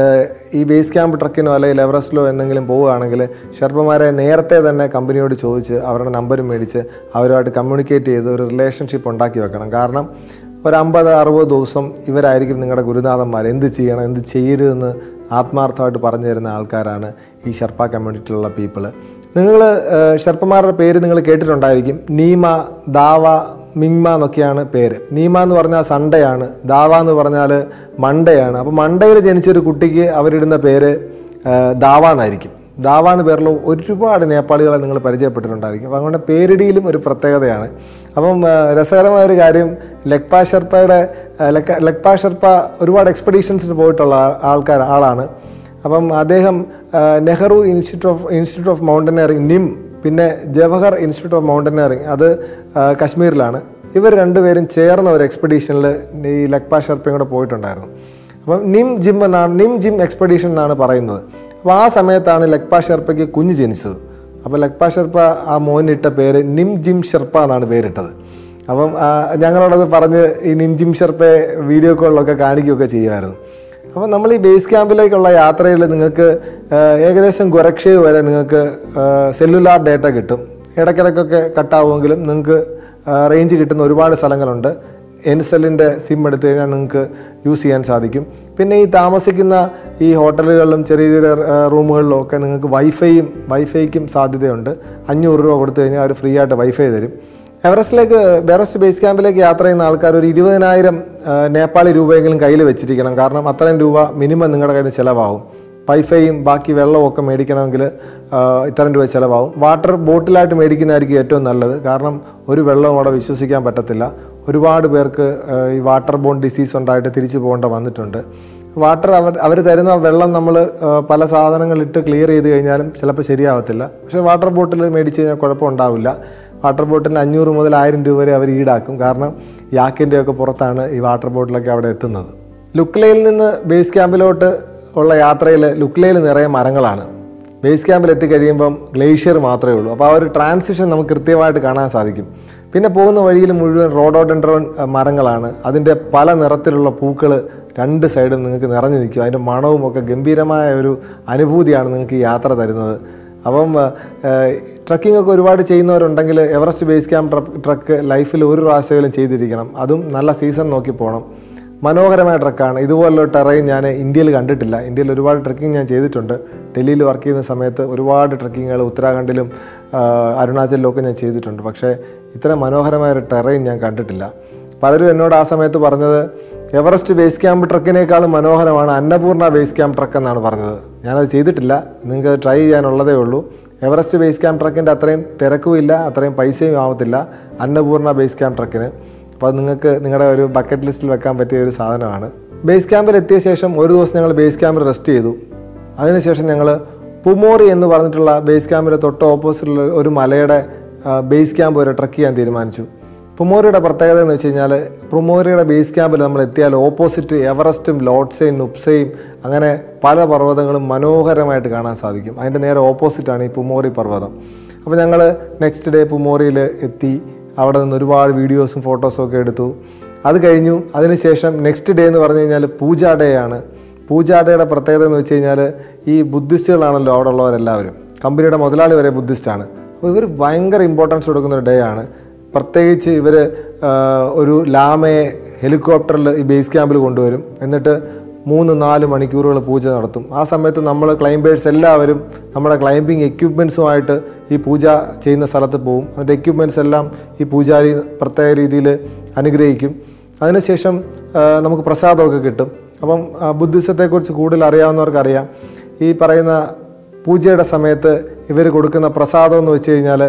ഈ ബേസ് ക്യാമ്പ് ട്രക്കിനോ അല്ലെങ്കിൽ എവറസ്റ്റിലോ എന്തെങ്കിലും പോവുകയാണെങ്കിൽ ഷെർപ്പന്മാരെ നേരത്തെ തന്നെ കമ്പനിയോട് ചോദിച്ച് അവരുടെ നമ്പർ മേടിച്ച് അവരുമായിട്ട് കമ്മ്യൂണിക്കേറ്റ് ചെയ്ത് ഒരു റിലേഷൻഷിപ്പ് ഉണ്ടാക്കി വെക്കണം കാരണം ഒരു അമ്പത് അറുപത് ദിവസം ഇവരായിരിക്കും നിങ്ങളുടെ ഗുരുനാഥന്മാർ എന്ത് ചെയ്യണം എന്ത് ചെയ്യരുതെന്ന് ആത്മാർത്ഥമായിട്ട് പറഞ്ഞു തരുന്ന ആൾക്കാരാണ് ഈ ഷെർപ്പ കമ്മ്യൂണിറ്റിയിലുള്ള പീപ്പിൾ നിങ്ങൾ ഷെർപ്പന്മാരുടെ പേര് നിങ്ങൾ കേട്ടിട്ടുണ്ടായിരിക്കും നീമ ദാവ മിങ്മ എന്നൊക്കെയാണ് പേര് നീമ എന്ന് പറഞ്ഞാൽ സൺഡേ ആണ് ദാവ എന്ന് പറഞ്ഞാൽ മൺഡേ ആണ് അപ്പോൾ മൺഡേയിൽ ജനിച്ചൊരു കുട്ടിക്ക് അവരിടുന്ന പേര് ആ, ദാവ എന്നായിരിക്കും ദാവ എന്ന പേരിൽ ഒരുപാട് നേപ്പാളികളെ നിങ്ങൾ പരിചയപ്പെട്ടിട്ടുണ്ടായിരിക്കും അപ്പം അതുകൊണ്ട് പേരിടിയിലും ഒരു പ്രത്യേകതയാണ് അപ്പം ആ, രസകരമായ ഒരു കാര്യം ലക്പ ഷെർപ്പയുടെ ആ, ലക്ക ലക്പ ഷെർപ്പ ഒരുപാട് എക്സ്പെഡീഷൻസിന് പോയിട്ടുള്ള ആ- ആൾക്കാർ ആളാണ് അപ്പം അദ്ദേഹം ആ, Nehru institute of institute of mountaineering NIM പിന്നെ ജവഹർ ഇൻസ്റ്റിറ്റ്യൂട്ട് ഓഫ് മൗണ്ടനറിങ് അത് ആ, കശ്മീരിലാണ് ഇവർ രണ്ടുപേരും ചേർന്ന ഒരു എക്സ്പെഡീഷനിൽ ഈ ലക്പ ഷെർപ്പയും കൂടെ പോയിട്ടുണ്ടായിരുന്നു അപ്പം നിം ജിം എന്നാണ് നിം ജിം എക്സ്പെഡീഷൻ എന്നാണ് പറയുന്നത് അപ്പോൾ ആ സമയത്താണ് ലക്പ ഷെർപ്പയ്ക്ക് കുഞ്ഞ് ജനിച്ചത് അപ്പോൾ ലക്പ ഷെർപ്പ ആ മോനിട്ട പേര് നിം ജിം ഷെർപ്പ എന്നാണ് പേരിട്ടത് അപ്പം ആ, ഞങ്ങളോടത് പറഞ്ഞ് ഈ നിം ജിം ഷെർപ്പയെ വീഡിയോ കോളിലൊക്കെ കാണിക്കുകയൊക്കെ ചെയ്യുമായിരുന്നു അപ്പം നമ്മൾ ഈ ബേസ് ക്യാമ്പിലേക്കുള്ള യാത്രയിൽ നിങ്ങൾക്ക് ആ, ഏകദേശം ഗൊരക്ഷേവ് വരെ നിങ്ങൾക്ക് സെല്ലുലാർ ഡേറ്റ കിട്ടും ഇടയ്ക്കിടയ്ക്കൊക്കെ കട്ടാവുമെങ്കിലും നിങ്ങൾക്ക് റേഞ്ച് കിട്ടുന്ന ഒരുപാട് സ്ഥലങ്ങളുണ്ട് എൻസെല്ലിൻ്റെ സിം എടുത്തു കഴിഞ്ഞാൽ നിങ്ങൾക്ക് യൂസ് ചെയ്യാൻ സാധിക്കും പിന്നെ ഈ താമസിക്കുന്ന ഈ ഹോട്ടലുകളിലും ചെറിയ ചെറിയ ആ, റൂമുകളിലും ഒക്കെ നിങ്ങൾക്ക് വൈഫൈയും വൈഫൈക്കും സാധ്യതയുണ്ട് അഞ്ഞൂറ് രൂപ കൊടുത്തു കഴിഞ്ഞാൽ അവർ ഫ്രീ ആയിട്ട് വൈഫൈ തരും എവറസ്റ്റിലേക്ക് എവറസ്റ്റ് ബേസ് ക്യാമ്പിലേക്ക് യാത്ര ചെയ്യുന്ന ആൾക്കാർ ഒരു ഇരുപതിനായിരം ആ, നേപ്പാളി രൂപയെങ്കിലും കയ്യിൽ വെച്ചിരിക്കണം കാരണം അത്രയും രൂപ മിനിമം നിങ്ങളുടെ കയ്യിൽ നിന്ന് ചിലവാകും വൈഫൈയും ബാക്കി വെള്ളവും ഒക്കെ മേടിക്കണമെങ്കിൽ ആ, ഇത്രയും രൂപ ചിലവാകും വാട്ടർ ബോട്ടിലായിട്ട് മേടിക്കുന്നതായിരിക്കും ഏറ്റവും നല്ലത് കാരണം ഒരു വെള്ളവും അവിടെ വിശ്വസിക്കാൻ പറ്റത്തില്ല ഒരുപാട് പേർക്ക് ആ, ഈ വാട്ടർ ബോൺ ഡിസീസ് ഉണ്ടായിട്ട് തിരിച്ചു പോകേണ്ട വന്നിട്ടുണ്ട് വാട്ടർ അവർ അവർ തരുന്ന വെള്ളം നമ്മൾ പല സാധനങ്ങളിട്ട് ക്ലിയർ ചെയ്ത് കഴിഞ്ഞാലും ചിലപ്പോൾ ശരിയാവത്തില്ല പക്ഷേ വാട്ടർ ബോട്ടിൽ മേടിച്ച് കഴിഞ്ഞാൽ കുഴപ്പമുണ്ടാവില്ല വാട്ടർ ബോട്ടിന് അഞ്ഞൂറ് മുതൽ ആയിരം രൂപ വരെ അവർ ഈടാക്കും കാരണം യാക്കിൻ്റെ ഒക്കെ പുറത്താണ് ഈ വാട്ടർ ബോട്ടിലൊക്കെ അവിടെ എത്തുന്നത് ലുക്ലയിൽ നിന്ന് ബേസ് ക്യാമ്പിലോട്ട് ഉള്ള യാത്രയിൽ ലുക്ലയിൽ നിറയെ മരങ്ങളാണ് ബേസ് ക്യാമ്പിൽ എത്തിക്കഴിയുമ്പം ഗ്ലേഷ്യർ മാത്രമേ ഉള്ളൂ അപ്പോൾ ആ ഒരു ട്രാൻസിഷൻ നമുക്ക് കൃത്യമായിട്ട് കാണാൻ സാധിക്കും പിന്നെ പോകുന്ന വഴിയിൽ മുഴുവൻ റോഡോഡെൻഡ്രോൺ മരങ്ങളാണ് അതിൻ്റെ പല നിറത്തിലുള്ള പൂക്കൾ രണ്ട് സൈഡും നിങ്ങൾക്ക് നിറഞ്ഞു നിൽക്കും അതിൻ്റെ മണവും ഒക്കെ ഗംഭീരമായ ഒരു അനുഭൂതിയാണ് നിങ്ങൾക്ക് ഈ യാത്ര തരുന്നത് അപ്പം ട്രക്കിംഗ് ഒക്കെ ഒരുപാട് ചെയ്യുന്നവരുണ്ടെങ്കിൽ എവറസ്റ്റ് ബേസ് ക്യാമ്പ് ട്രക്ക് ലൈഫിൽ ഒരു പ്രാവശ്യമെങ്കിലും ചെയ്തിരിക്കണം അതും നല്ല സീസൺ നോക്കി പോകണം മനോഹരമായ ട്രക്കാണ് ഇതുപോലുള്ള ടെറൈൻ ഞാൻ ഇന്ത്യയിൽ കണ്ടിട്ടില്ല ഇന്ത്യയിൽ ഒരുപാട് ട്രക്കിംഗ് ഞാൻ ചെയ്തിട്ടുണ്ട് ഡൽഹിയിൽ വർക്ക് ചെയ്യുന്ന സമയത്ത് ഒരുപാട് ട്രക്കിങ്ങുകൾ ഉത്തരാഖണ്ഡിലും ആ, അരുണാചലിലും ഒക്കെ ഞാൻ ചെയ്തിട്ടുണ്ട് പക്ഷേ ഇത്ര മനോഹരമായ ഒരു ടെറൈൻ ഞാൻ കണ്ടിട്ടില്ല പലരും എന്നോട് ആ സമയത്ത് പറഞ്ഞത് എവറസ്റ്റ് ബേസ് ക്യാമ്പ് ട്രക്കിനേക്കാളും മനോഹരമാണ് അന്നപൂർണ്ണ ബേസ് ക്യാമ്പ് ട്രക്ക് എന്നാണ് പറഞ്ഞത് ഞാനത് ചെയ്തിട്ടില്ല നിങ്ങൾക്ക് ട്രൈ ചെയ്യാനുള്ളതേ ഉള്ളൂ എവറസ്റ്റ് ബേസ് ക്യാമ്പ് ട്രക്കിൻ്റെ അത്രയും തിരക്കുമില്ല അത്രയും പൈസയും ആവത്തില്ല അന്നപൂർണ്ണ ബേസ് ക്യാമ്പ് ട്രക്കിന് അപ്പോൾ അത് നിങ്ങൾക്ക് നിങ്ങളുടെ ഒരു ബക്കറ്റ് ലിസ്റ്റിൽ വെക്കാൻ പറ്റിയ ഒരു സാധനമാണ് ബേസ് ക്യാമ്പിൽ എത്തിയ ശേഷം ഒരു ദിവസം ഞങ്ങൾ ബേസ് ക്യാമ്പിൽ റെസ്റ്റ് ചെയ്തു അതിനുശേഷം ഞങ്ങൾ പുമോറി എന്ന് പറഞ്ഞിട്ടുള്ള ബേസ് ക്യാമ്പിൻ്റെ തൊട്ട് ഓപ്പോസിറ്റുള്ള ഒരു മലയുടെ ആ, ബേസ് ക്യാമ്പ് വരെ ട്രക്ക് ചെയ്യാൻ തീരുമാനിച്ചു പുമോറിയുടെ പ്രത്യേകത എന്ന് വെച്ച് കഴിഞ്ഞാൽ പുമോറിയുടെ ബേസ് ക്യാമ്പിൽ നമ്മൾ എത്തിയാൽ ഓപ്പോസിറ്റ് എവറസ്റ്റും ലോഡ്സയും നുപ്സയും അങ്ങനെ പല പർവ്വതങ്ങളും മനോഹരമായിട്ട് കാണാൻ സാധിക്കും അതിൻ്റെ നേരെ ഓപ്പോസിറ്റാണ് ഈ പുമോറി പർവ്വതം അപ്പോൾ ഞങ്ങൾ നെക്സ്റ്റ് ഡേ പുമോറിയിൽ എത്തി അവിടെ നിന്ന് ഒരുപാട് വീഡിയോസും ഫോട്ടോസും ഒക്കെ എടുത്തു അത് കഴിഞ്ഞു അതിനുശേഷം നെക്സ്റ്റ് ഡേ എന്ന് പറഞ്ഞു കഴിഞ്ഞാൽ പൂജ ഡേ ആണ് പൂജ ഡേയുടെ പ്രത്യേകത എന്ന് വെച്ച് കഴിഞ്ഞാൽ ഈ ബുദ്ധിസ്റ്റുകളാണല്ലോ അവിടെ ഉള്ളവരെല്ലാവരും കമ്പനിയുടെ മുതലാളി വരെ ബുദ്ധിസ്റ്റാണ് അപ്പോൾ ഇവർ ഭയങ്കര ഇമ്പോർട്ടൻസ് കൊടുക്കുന്ന ഒരു ഡേ ആണ് പ്രത്യേകിച്ച് ഇവർ ഒരു ലാമയെ ഹെലികോപ്റ്ററിൽ ഈ ബേസ് ക്യാമ്പിൽ കൊണ്ടുവരും എന്നിട്ട് മൂന്ന് നാല് മണിക്കൂറുകൾ പൂജ നടത്തും ആ സമയത്ത് നമ്മൾ ക്ലൈംബേഴ്സ് എല്ലാവരും നമ്മുടെ ക്ലൈംബിംഗ് എക്യുപ്മെൻസുമായിട്ട് ഈ പൂജ ചെയ്യുന്ന സ്ഥലത്ത് പോകും അതിൻ്റെ എക്യുപ്മെൻറ്റ്സ് എല്ലാം ഈ പൂജാരി പ്രത്യേക രീതിയിൽ അനുഗ്രഹിക്കും അതിനുശേഷം ആ, നമുക്ക് പ്രസാദമൊക്കെ കിട്ടും അപ്പം ആ, ബുദ്ധിസത്തെക്കുറിച്ച് കൂടുതൽ അറിയാവുന്നവർക്കറിയാം ഈ പറയുന്ന പൂജയുടെ സമയത്ത് ഇവർ കൊടുക്കുന്ന പ്രസാദം എന്ന് വെച്ച് കഴിഞ്ഞാൽ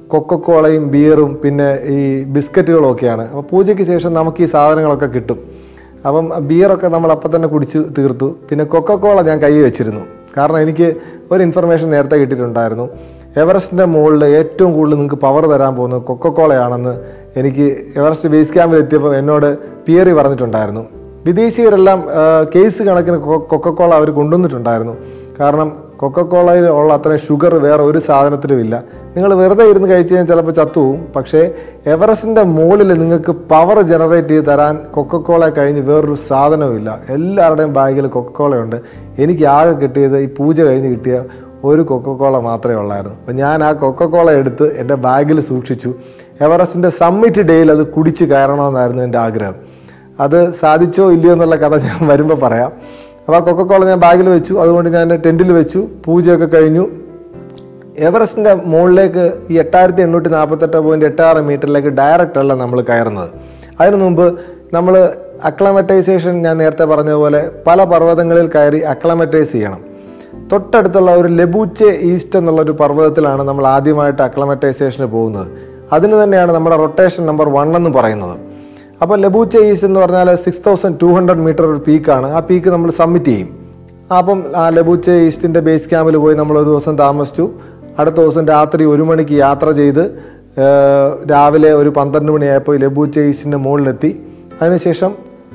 കൊക്കക്കോളയും ബിയറും പിന്നെ ഈ ബിസ്ക്കറ്റുകളും ഒക്കെയാണ് അപ്പോൾ പൂജയ്ക്ക് ശേഷം നമുക്ക് ഈ സാധനങ്ങളൊക്കെ കിട്ടും അപ്പം ബിയറൊക്കെ നമ്മൾ അപ്പം തന്നെ കുടിച്ചു തീർത്തു പിന്നെ കൊക്കക്കോള ഞാൻ കൈ വെച്ചിരുന്നു കാരണം എനിക്ക് ഒരു ഇൻഫർമേഷൻ നേരത്തെ കിട്ടിയിട്ടുണ്ടായിരുന്നു എവറസ്റ്റിൻ്റെ മുകളിൽ ഏറ്റവും കൂടുതൽ നിങ്ങൾക്ക് പവർ തരാൻ പോകുന്നത് കൊക്കക്കോളയാണെന്ന് എനിക്ക് എവറസ്റ്റ് ബേസ് ക്യാമ്പിൽ എത്തിയപ്പോൾ എന്നോട് പിയറി പറഞ്ഞിട്ടുണ്ടായിരുന്നു വിദേശീയരെല്ലാം ആ, കേസ് കണക്കിന് കൊ- കൊക്കക്കോള അവർ കൊണ്ടുവന്നിട്ടുണ്ടായിരുന്നു കാരണം കൊക്കക്കോളയിൽ ഉള്ള അത്രയും ഷുഗർ വേറെ ഒരു സാധനത്തിലും ഇല്ല നിങ്ങൾ വെറുതെ ഇരുന്ന് കഴിച്ച് കഴിഞ്ഞാൽ ചിലപ്പോൾ ചത്തുപോകും പക്ഷേ എവറസ്റ്റിൻ്റെ മുകളിൽ നിങ്ങൾക്ക് പവർ ജനറേറ്റ് ചെയ്ത് തരാൻ കൊക്കക്കോള കഴിഞ്ഞ് വേറൊരു സാധനവുമില്ല എല്ലാവരുടെയും ബാഗിൽ കൊക്കക്കോളയുണ്ട് എനിക്ക് ആകെ കിട്ടിയത് ഈ പൂജ കഴിഞ്ഞ് കിട്ടിയ ഒരു കൊക്കക്കോള മാത്രമേ ഉള്ളായിരുന്നു അപ്പം ഞാൻ ആ കൊക്കക്കോള എടുത്ത് എൻ്റെ ബാഗിൽ സൂക്ഷിച്ചു എവറസ്റ്റിൻ്റെ സമ്മിറ്റ് ഡേയിൽ അത് കുടിച്ച് കയറണമെന്നായിരുന്നു എൻ്റെ ആഗ്രഹം അത് സാധിച്ചോ ഇല്ലയോ എന്നുള്ള കഥ ഞാൻ വരുമ്പോൾ പറയാം അപ്പോൾ ആ കൊക്കക്കോള ഞാൻ ബാഗിൽ വെച്ചു അതുകൊണ്ട് ഞാൻ എൻ്റെ ടെൻറ്റിൽ വെച്ചു പൂജയൊക്കെ കഴിഞ്ഞു എവറസ്റ്റിൻ്റെ മുകളിലേക്ക് ഈ എട്ടായിരത്തി എണ്ണൂറ്റി നാൽപ്പത്തെട്ട് പോയിൻറ്റ് എട്ട് ആറ് മീറ്ററിലേക്ക് ഡയറക്റ്റ് അല്ല നമ്മൾ കയറുന്നത് അതിനു മുമ്പ് നമ്മൾ അക്ലമറ്റൈസേഷൻ ഞാൻ നേരത്തെ പറഞ്ഞതുപോലെ പല പർവ്വതങ്ങളിൽ കയറി അക്ലമറ്റൈസ് ചെയ്യണം തൊട്ടടുത്തുള്ള ഒരു ലബൂച്ചെ ഈസ്റ്റ് എന്നുള്ള ഒരു പർവ്വതത്തിലാണ് നമ്മൾ ആദ്യമായിട്ട് അക്ലമറ്റൈസേഷന് പോകുന്നത് അതിന് തന്നെയാണ് നമ്മുടെ റൊട്ടേഷൻ നമ്പർ വൺ എന്ന് പറയുന്നത് അപ്പോൾ ലബൂച്ച ഈസ്റ്റ് എന്ന് പറഞ്ഞാൽ six thousand two hundred metre ഒരു പീക്കാണ് ആ പീക്ക് നമ്മൾ സബ്മിറ്റ് ചെയ്യും അപ്പം ആ ലബൂച്ച ഈസ്റ്റിൻ്റെ ബേസ് ക്യാമ്പിൽ പോയി നമ്മൾ ഒരു ദിവസം താമസിച്ചു അടുത്ത ദിവസം രാത്രി ഒരു മണിക്ക് യാത്ര ചെയ്ത് ഏഹ്, രാവിലെ ഒരു പന്ത്രണ്ട് മണിയായപ്പോൾ ലബൂച്ച ഈസ്റ്റിൻ്റെ മുകളിലെത്തി അതിനുശേഷം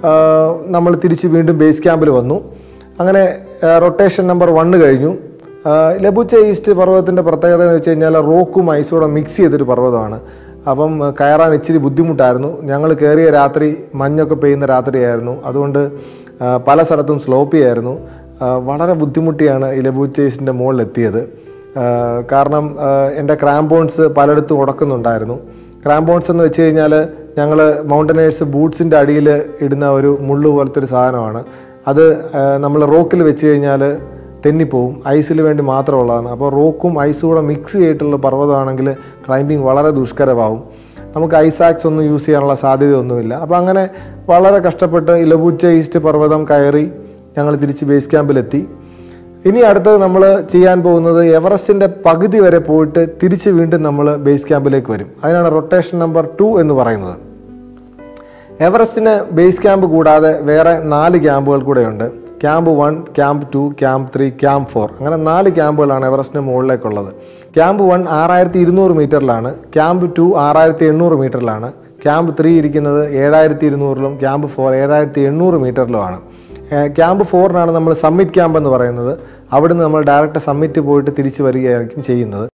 നമ്മൾ തിരിച്ച് വീണ്ടും ബേസ് ക്യാമ്പിൽ വന്നു അങ്ങനെ റൊട്ടേഷൻ നമ്പർ വണ്ണ് കഴിഞ്ഞു ആ, ലബുച്ച ഈസ്റ്റ് പർവ്വതത്തിൻ്റെ പ്രത്യേകത എന്ന് വെച്ച് കഴിഞ്ഞാൽ റോക്കും ഐസും കൂടെ മിക്സ് ചെയ്തൊരു പർവ്വതമാണ് അപ്പം ആ, കയറാൻ ഇച്ചിരി ബുദ്ധിമുട്ടായിരുന്നു ഞങ്ങൾ കയറിയ രാത്രി മഞ്ഞൊക്കെ പെയ്യുന്ന രാത്രിയായിരുന്നു അതുകൊണ്ട് ആ, പല സ്ഥലത്തും സ്ലോപ്പി ആയിരുന്നു ആ, വളരെ ബുദ്ധിമുട്ടിയാണ് ഈ ലബുച്ച ഈസ്റ്റിൻ്റെ മുകളിലെത്തിയത് ആ, കാരണം ആ, എൻ്റെ ക്രാംബോൺസ് പലയിടത്തും ഉടക്കുന്നുണ്ടായിരുന്നു ക്രാംബോൺസ് എന്ന് വെച്ച് കഴിഞ്ഞാൽ ഞങ്ങൾ മൗണ്ടനേഴ്സ് ബൂട്ട്സിൻ്റെ അടിയിൽ ഇടുന്ന ഒരു മുള്ളു പോലത്തെ ഒരു സാധനമാണ് അത് നമ്മൾ റോക്കിൽ വെച്ച് കഴിഞ്ഞാൽ തെന്നിപ്പോവും ഐസിൽ വേണ്ടി മാത്രമുള്ളതാണ് അപ്പോൾ റോക്കും ഐസും കൂടെ മിക്സ് ചെയ്തിട്ടുള്ള പർവ്വതമാണെങ്കിൽ ക്ലൈമ്പിംഗ് വളരെ ദുഷ്കരമാവും നമുക്ക് ഐസാക്സ് ഒന്നും യൂസ് ചെയ്യാനുള്ള സാധ്യതയൊന്നുമില്ല അപ്പോൾ അങ്ങനെ വളരെ കഷ്ടപ്പെട്ട് ഇലബൂച്ച ഈസ്റ്റ് പർവ്വതം കയറി ഞങ്ങൾ തിരിച്ച് ബേസ് ക്യാമ്പിലെത്തി ഇനി അടുത്തത് നമ്മൾ ചെയ്യാൻ പോകുന്നത് എവറസ്റ്റിൻ്റെ പകുതി വരെ പോയിട്ട് തിരിച്ച് വീണ്ടും നമ്മൾ ബേസ് ക്യാമ്പിലേക്ക് വരും അതിനാണ് റൊട്ടേഷൻ നമ്പർ ടു എന്ന് പറയുന്നത് എവറസ്റ്റിന് ബേസ് ക്യാമ്പ് കൂടാതെ വേറെ നാല് ക്യാമ്പുകൾ കൂടെയുണ്ട് camp one camp two camp three camp four അങ്ങനെ നാല് ക്യാമ്പുകളാണ് എവറസ്റ്റിന് മുകളിലേക്കുള്ളത് ക്യാമ്പ് വൺ ആറായിരത്തി ഇരുന്നൂറ് മീറ്ററിലാണ് ക്യാമ്പ് ടു ആറായിരത്തി എണ്ണൂറ് മീറ്ററിലാണ് ക്യാമ്പ് ത്രീ ഇരിക്കുന്നത് ഏഴായിരത്തി ഇരുന്നൂറിലും ക്യാമ്പ് ഫോർ ഏഴായിരത്തി എണ്ണൂറ് മീറ്ററിലുമാണ് ഏഹ് ക്യാമ്പ് ഫോറിനാണ് നമ്മൾ സമ്മിറ്റ് ക്യാമ്പ് എന്ന് പറയുന്നത് അവിടുന്ന് നമ്മൾ ഡയറക്റ്റ് സമ്മിറ്റ് പോയിട്ട് തിരിച്ചു വരികയായിരിക്കും ചെയ്യുന്നത്